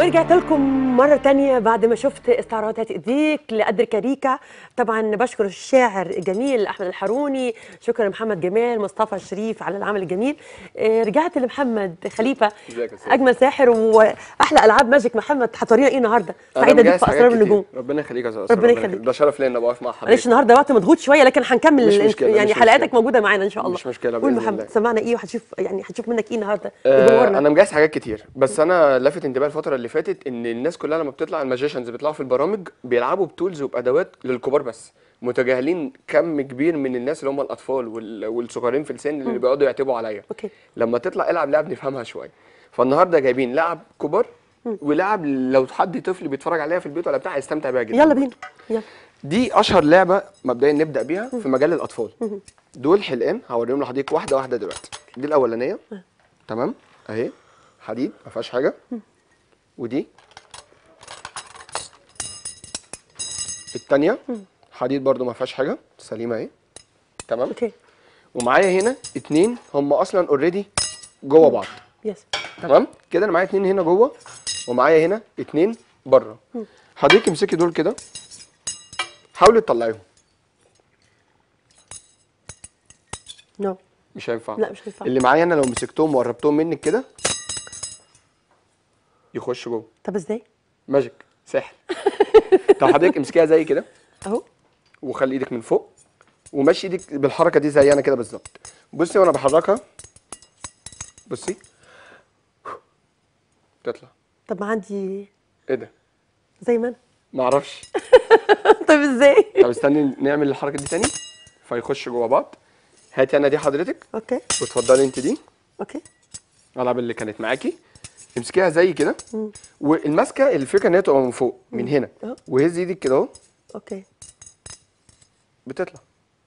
ورجعت لكم مرة تانية بعد ما شفت استعراضات ايديك لقدر كاريكا طبعا بشكر الشاعر الجميل احمد الحروني شكرا لمحمد جمال مصطفى شريف على العمل الجميل آه، رجعت لمحمد خليفه ازيك يا أستاذ؟ اجمل ساحر واحلى العاب ماجيك محمد هتورينا ايه النهارده أنا سعيده بيك مجهز في حاجات اسرار كتير. النجوم ربنا يخليك يا استاذ ربنا يخليك. يخليك. ده شرف ليا ان ابقى واقف مع معلش حضرتك النهارده وقت مضغوط شويه لكن هنكمل مش ال- مشكلة، يعني مش حلقاتك مشكلة. موجوده معانا ان شاء الله مش مشكلة قول بإذن محمد الله. سمعنا ايه وهتشوف يعني هتشوف منك ايه النهارده آه لجمهورنا انا مجهز حاجات كتير بس انا لافت انتباهي الفتره اللي فاتت ان الناس كلها لما بتطلع الماجيشنز بيطلعوا في البرامج بيلعبوا بتولز وبادوات للكبار بس متجاهلين كم كبير من الناس اللي هم الاطفال وال- والصغيرين في السن اللي بيقعدوا يعتبوا عليا اوكي لما تطلع العب لعب نفهمها شويه فالنهارده جايبين لعب كبار ولعب لو حد طفل بيتفرج عليها في البيت ولا بتاع هيستمتع بيها جدا يلا بينا يلا دي اشهر لعبه مبدئيا نبدا بيها في مجال الاطفال دول حلقان هوريهم لحضرتك واحده واحده دلوقتي دي الاولانيه تمام اهي حديد ما فيهاش حاجه ودي الثانيه حديد برضو ما فيهاش حاجه سليمه اهي تمام اوكي ومعايا هنا اتنين هم اصلا اوريدي جوه بعض يس تمام كده انا معايا اتنين هنا جوه ومعايا هنا اتنين بره حضرتك امسكي دول كده حاولي تطلعيهم نو مش هينفع لا مش هينفع اللي معايا انا لو مسكتهم وقربتهم منك كده يخش جوه طب ازاي ماجيك سحر طب حضرتك امسكيها زي كده اهو وخلي ايدك من فوق ومشي ايدك بالحركه دي زي انا كده بالظبط بصي وانا بحركها بصي تطلع طب ما عندي ايه ده زي ما انا معرفش طب ازاي طب استني نعمل الحركه دي تاني فيخش جوه بعض هاتي انا دي حضرتك اوكي وتفضلي انت دي اوكي العب اللي كانت معاكي امسكيها زي كده والماسكه الفكره ان هي تبقى من فوق من هنا أهو. وهزي ايدك كده اهو اوكي بتطلع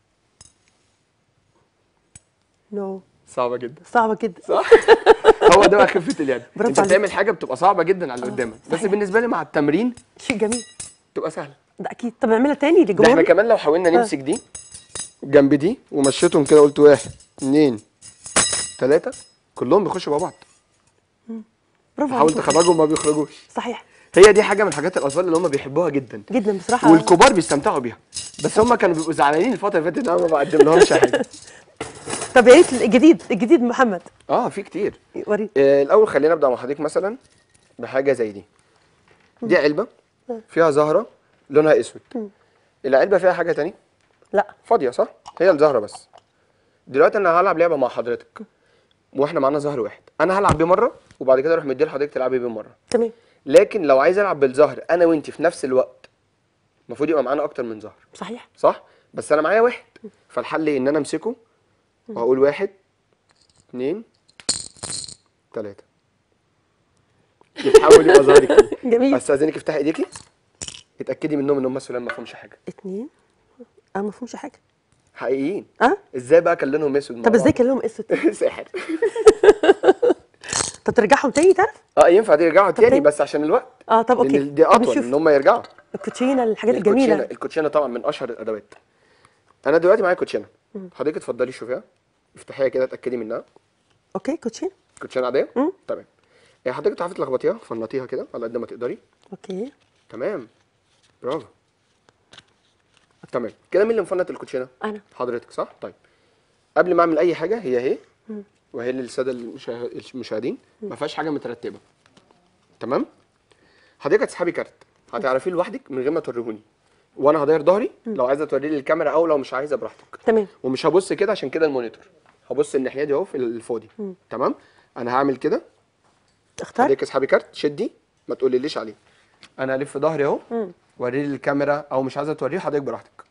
نو صعبه جدا صعبه جدا صح هو ده بقى خفه اللعب برافو انت عليك. بتعمل حاجه بتبقى صعبه جدا على اللي قدامك بس صحيح. بالنسبه لي مع التمرين شيء جميل تبقى سهله ده اكيد طب نعملها تاني ده احنا للجمهور كمان لو حاولنا نمسك دي جنب دي ومشيتهم كده قلت واحد اتنين تلاته كلهم بيخشوا جوه بعض برافو حاول عليك. تخرجهم ما بيخرجوش صحيح هي دي حاجه من حاجات الاطفال اللي هم بيحبوها جدا جدا بصراحه والكبار بيستمتعوا بيها بس هم كانوا بيبقوا زعلانين الفتره اللي فاتت ان انا ما بقدم لهمش حاجه طب يا ريت الجديد الجديد محمد اه في كتير وريني آه الاول خلينا نبدا مع حضرتك مثلا بحاجه زي دي دي علبه فيها زهره لونها اسود العلبه فيها حاجه تاني لا فاضيه صح هي الزهره بس دلوقتي انا هلعب لعبه مع حضرتك واحنا معانا زهر واحد انا هلعب بيه مره وبعد كده اروح مديه لحضرتك تلعبي بيه مره تمام لكن لو عايز العب بالزهر انا وانت في نفس الوقت المفروض يبقى معانا اكتر من زهر صحيح صح بس انا معايا واحد فالحل ان انا امسكه واقول واحد اتنين تلاته يتحول يبقى ظهري كده جميل استاذنك افتحي ايديكي اتاكدي منهم ان هم سلام ما فيهمش حاجه اتنين انا ما فهمش حاجه حقيقيين اه ازاي بقى كان لونهم اسود مع طب ازاي بعض؟ كان لهم اسود ساحر طب ترجعهم تاني تعرف اه ينفع دي يرجعوا تاني تاني؟ بس عشان الوقت اه طب اوكي لان دي طب اطول نشوف ان هم يرجعوا الكوتشينه الحاجات الكوتشينة- الجميله الكوتشينه طبعا من اشهر الادوات انا دلوقتي معايا كوتشينه حضرتك اتفضلي شوفيها افتحيها كده اتاكدي منها اوكي كوتشينه كوتشينه عاديه مم. تمام يعني حضرتك تعرفي تلخبطيها فنطيها كده على قد ما تقدري اوكي تمام برافو تمام كده مين اللي مفنط الكوتشينه انا حضرتك صح طيب قبل ما اعمل اي حاجه هي اهي وهي للساده المشاه- المشاهدين ما فيهاش حاجه مترتبه تمام حضرتك هتسحبي كارت هتعرفيه لوحدك من غير ما توريهوني وانا هداير ظهري لو عايزه توريه لي الكاميرا او لو مش عايزه براحتك تمام ومش هبص كده عشان كده المونيتور هبص الناحيه دي اهو في الفاضي تمام انا هعمل كده اختار حضرتك اسحبي كارت شدي ما تقوليليش عليه انا هلف ظهري اهو وريني الكاميرا او مش عايزه توريه حضرتك براحتك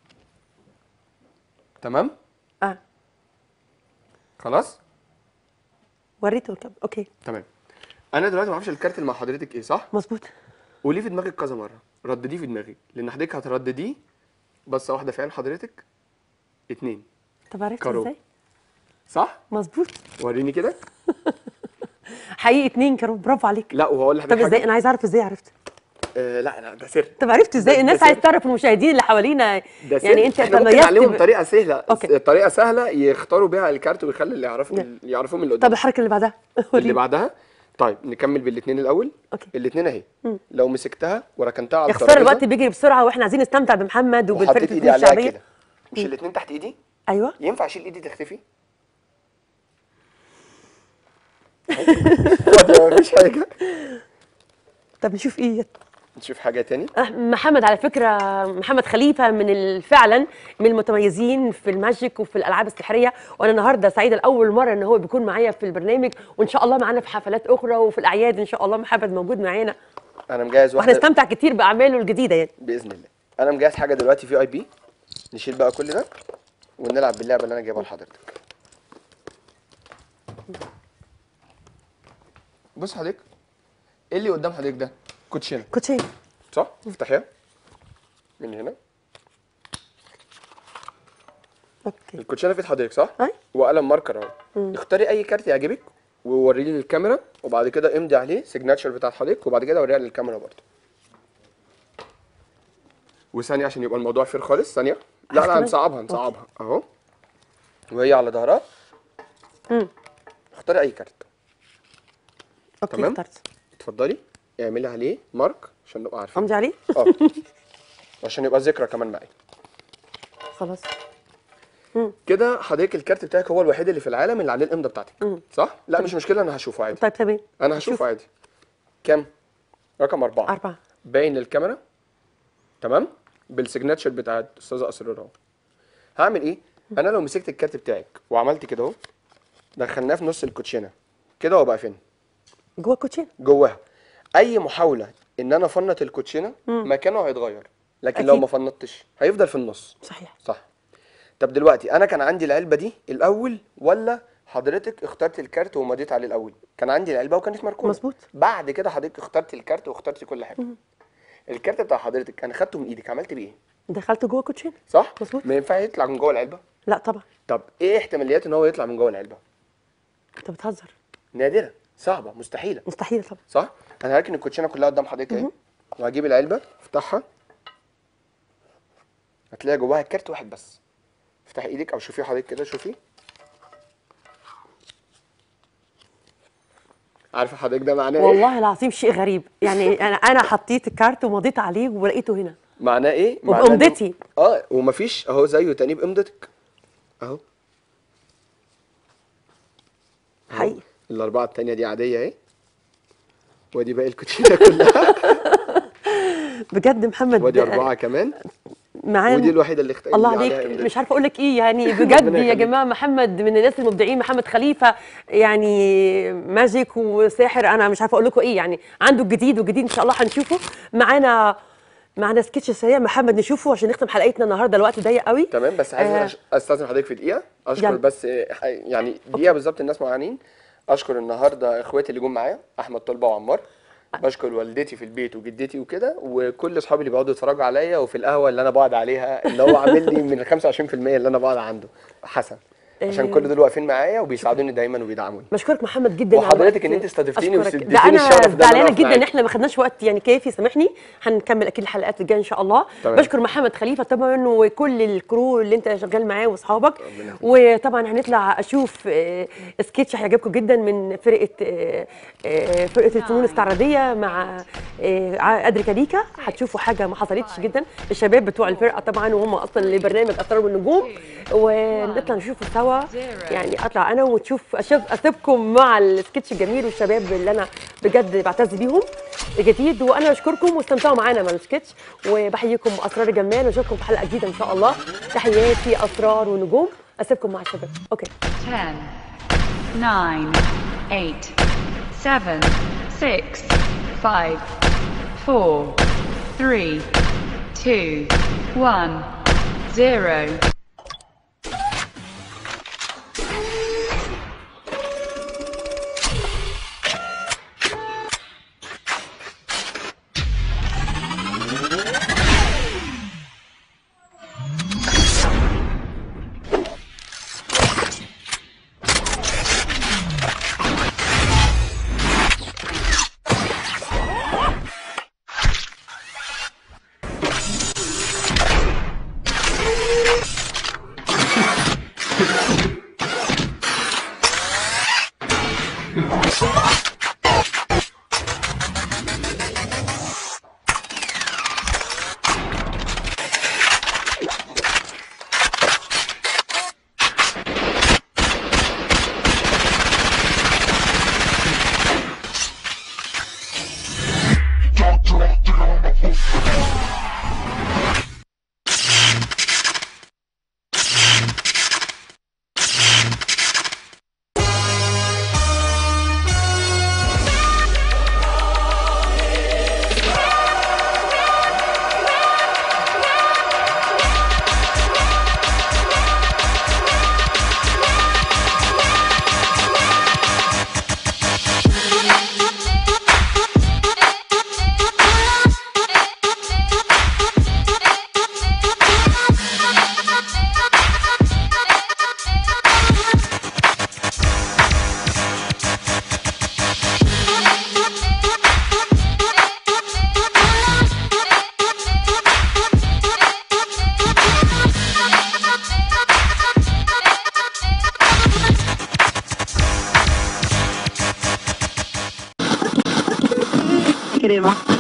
تمام اه خلاص وريته الكام اوكي تمام انا دلوقتي ما اعرفش الكارت اللي مع حضرتك ايه صح مظبوط وليه في دماغك كذا مره ردديه في دماغي لان حضرتك هتردديه بصه واحده في عين حضرتك اتنين طب عرفت كارو. ازاي صح مظبوط وريني كده حقيقي اتنين كانوا برافو عليك لا وهقول طب لحضرتك ازاي حاجه انا عايز اعرف ازاي عرفت آه لا لا ده سر طب عرفت ازاي ده- الناس ده عايز سر. تعرف المشاهدين اللي حوالينا ده سر. يعني انت احنا ممكن تميزت نعلمهم ب- طريقه سهله أوكي. طريقه سهله يختاروا بيها الكارت ويخلي اللي يعرفوا نعم. يعرفوا من اللي طب قدام الحركه اللي بعدها اللي وريني. بعدها طيب نكمل بالاثنين الاول أوكي. الاثنين اهي لو مسكتها وركنتها على يا خساره الترابيزه الوقت بيجري بسرعه واحنا عايزين نستمتع بمحمد وبالفرقه وحطيت ايدي الفنون عليها الشعبيه كده مش الاثنين تحت ايدي ايوه ينفع اشيل ايدي تختفي أهو. مفيش حاجه طب نشوف ايه نشوف حاجه تاني أه، محمد على فكره محمد خليفه من ال- فعلا من المتميزين في الماجيك وفي الالعاب السحريه وانا النهارده سعيده لاول مره ان هو بيكون معايا في البرنامج وان شاء الله معانا في حفلات اخرى وفي الاعياد ان شاء الله محمد موجود معانا انا مجهز واحده وهنستمتع كتير باعماله الجديده يعني باذن الله انا مجهز حاجه دلوقتي في اي بي نشيل بقى كل ده ونلعب باللعبه اللي انا جايبها لحضرتك بص حضرتك ايه اللي قدام حضرتك ده كوتشينه كوتشين صح افتحيها من هنا اوكي الكوتشينه في ايد حضرتك صح أي. وقلم ماركر اهو اختاري اي كارت يعجبك ووريه للكاميرا وبعد كده امضي عليه سيجناتشر بتاعت حضرتك وبعد كده وريها للكاميرا برضه وثانيه عشان يبقى الموضوع فير خالص ثانيه لا لا كمان؟ هنصعبها هنصعبها اهو وهي على ظهرها مم. اختاري اي كارت اوكي تمام. اخترت اتفضلي اعملي عليه مارك عشان نبقى عارفين امضي عليه اه عشان يبقى ذكرى كمان معايا خلاص كده حضرتك الكارت بتاعك هو الوحيد اللي في العالم اللي عليه الامضه بتاعتك صح لا مش مشكله انا هشوفه عادي طيب تمام انا هشوفه عادي كام رقم أربعة أربعة باين للكاميرا تمام بالسيجناتشر بتاع الاستاذه اسرار اهو هعمل ايه انا لو مسكت الكارت بتاعك وعملت كده اهو دخلناه في نص الكوتشينه كده هو بقى فين جوه الكوتشين جواها اي محاوله ان انا افنط الكوتشينه مكانه هيتغير لكن لو أكيد. ما فنطتش هيفضل في النص صحيح صح طب دلوقتي انا كان عندي العلبه دي الاول ولا حضرتك اخترت الكارت ومضيت عليه الاول كان عندي العلبه وكانت مركونه مظبوط. بعد كده حضرتك اخترت الكارت واخترت كل حاجه الكارت بتاع حضرتك انا خدته من ايدك عملت بيه ايه دخلت جوه الكوتشين صح مظبوط. ما ينفعش يطلع من جوه العلبه لا طبعا طب ايه احتماليات ان هو يطلع من جوه العلبه انت بتهزر نادره صعبه مستحيله مستحيل طبعا صح انا هركن الكوتشينه كلها قدام حضرتك اهي وهجيب العلبه افتحها هتلاقي جواها كارت واحد بس افتحي ايدك او شوفي حضرتك كده شوفي عارفه حضرتك ده معناه ايه والله العظيم شيء غريب يعني انا انا حطيت الكارت ومضيت عليه ولقيته هنا معناه ايه معناه إن- وبإمضتي. اه ومفيش اهو زيه تاني بامضتك اهو أهو. حقيقي الاربعه التانيه دي عاديه اهي ودي باقي الكوتشينه كلها بجد محمد ودي اربعه كمان معانا ودي الوحيده اللي اخت... الله اللي عليك عليها إمضتك. مش عارفه اقول لك ايه يعني بجد ربنا يا يخليك. جماعه محمد من الناس المبدعين محمد خليفه يعني ماجيك وساحر انا مش عارفه اقول لكم ايه يعني عنده الجديد والجديد ان شاء الله هنشوفه معانا معانا سكتش سريع محمد نشوفه عشان نختم حلقتنا النهارده الوقت ضيق قوي تمام بس عايز آه. أش- استاذن حضرتك في دقيقه اشكر يلا. بس آه، يعني دقيقه بالظبط الناس معانين اشكر النهارده اخواتي اللي جم معايا احمد طلبه وعمار بشكر والدتي في البيت وجدتي وكده وكل اصحابي اللي بيقعدوا يتفرجوا عليا وفي القهوه اللي انا بقعد عليها اللي هو عامل لي من ال 25% اللي انا بقعد عنده حسن عشان كل دول واقفين معايا وبيساعدوني دايما وبيدعموني بشكرك محمد جدا على وحضرتك الوقت. ان انت استضفتيني أشكرك. واديتيني لا انا الشرف ده إن أنا زعلانه أقف جدا ان معاكي. احنا ما خدناش وقت يعني كافي سامحني هنكمل اكيد الحلقات الجايه ان شاء الله تمام. بشكر محمد خليفه طبعا وكل الكرو اللي انت شغال معاه واصحابك وطبعا هنطلع اشوف آه، سكتش هيعجبكم جدا من فرقه آه، آه، فرقه الفنون الاستعراضيه مع آه، قدر كاليكا هتشوفوا حاجه ما حصلتش جدا الشباب بتوع الفرقه طبعا وهم اصلا لبرنامج اسرار والنجوم ونطلع نشوفه سوا يعني اطلع انا وتشوف اشوف اسيبكم مع السكتش الجميل والشباب اللي انا بجد بعتز بيهم جديد وانا بشكركم واستمتعوا معانا مع السكتش وبحييكم اسرار جمال واشوفكم في حلقه جديده ان شاء الله تحياتي اسرار ونجوم اسيبكم مع الشباب اوكي 10, 9, 8, 7, 6, 5, 4, 3, 2, 1, 0. queremos.